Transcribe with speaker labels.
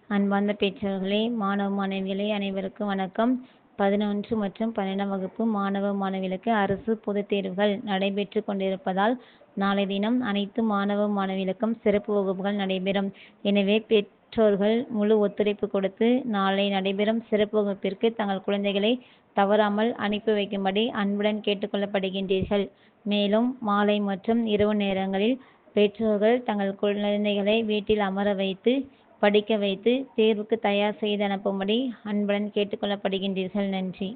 Speaker 1: அன்பார்ந்த பெற்றோர்களே மாணவ மாணவிகளே அனைவருக்கும் வணக்கம் பதினொன்று மற்றும் பன்னெண்டாம் வகுப்பு மாணவ மாணவிகளுக்கு அரசு பொதுத் தேர்வுகள் நடைபெற்று கொண்டிருப்பதால் நாளை தினம் அனைத்து மாணவ மாணவிகளுக்கும் சிறப்பு வகுப்புகள் நடைபெறும் எனவே பெற்றோர்கள் முழு ஒத்துழைப்பு கொடுத்து நாளை நடைபெறும் சிறப்பு வகுப்பிற்கு தங்கள் குழந்தைகளை தவறாமல் அனுப்பி வைக்கும்படி அன்புடன் கேட்டுக்கொள்ளப்படுகின்றீர்கள் மேலும் மாலை மற்றும் இரவு நேரங்களில் பெற்றோர்கள் தங்கள் குழந்தைகளை வீட்டில் அமர வைத்து படிக்க வைத்து தேர்வுக்கு தயார் செய்து அனுப்பும்படி அன்புடன் கேட்டுக்கொள்ளப்படுகின்றீர்கள் நன்றி